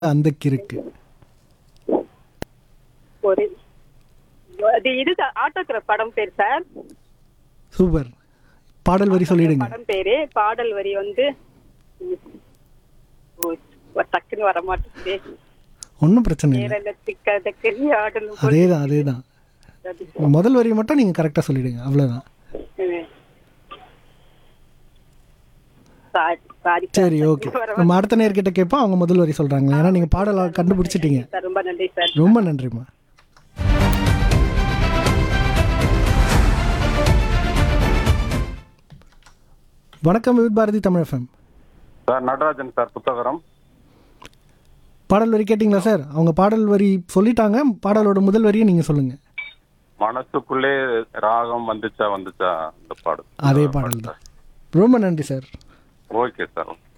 அந்த கிறுக்கு ஒரு அது இது ஆட்டோகிராஃப் படம் பேர் சார் சூப்பர் பாடல் வரி சொல்லிடுங்க படம் பேரு பாடல் வரி வந்து ஓ, ஒரு டக்குன்னு வர மாட்டேங்குது ஒன்றும் பிரச்சனை இல்லை கேரளத்துக்கு அதுக்கு ஆடலும் அதே தான் அதே தான் முதல் வரி மட்டும் நீங்கள் கரெக்டாக சொல்லிடுங்க அவ்வளோதான் சாரி சாரி சரி ஓகே நம்ம அடுத்த நேர்கிட்ட கேட்போம் அவங்க முதல் வரி சொல்கிறாங்க ஏன்னா நீங்கள் பாடலை கண்டுபிடிச்சிட்டீங்க சார் ரொம்ப நன்றி சார் ரொம்ப நன்றிம்மா வணக்கம் with Bharathi Tamil FM sir Natarajan sir புத்தகரம் பாடல் வரி கேட்டிங்களா சார் அவங்க பாடல் வரி சொல்லிட்டாங்க பாடலோட முதல் வரியை நீங்கள் சொல்லுங்கள் மனசுக்குள்ளே ராகம் வந்துச்சா வந்துச்சா அந்த பாடல் அதே பாடல் தான் ரொம்ப நன்றி சார் ஓகே சார்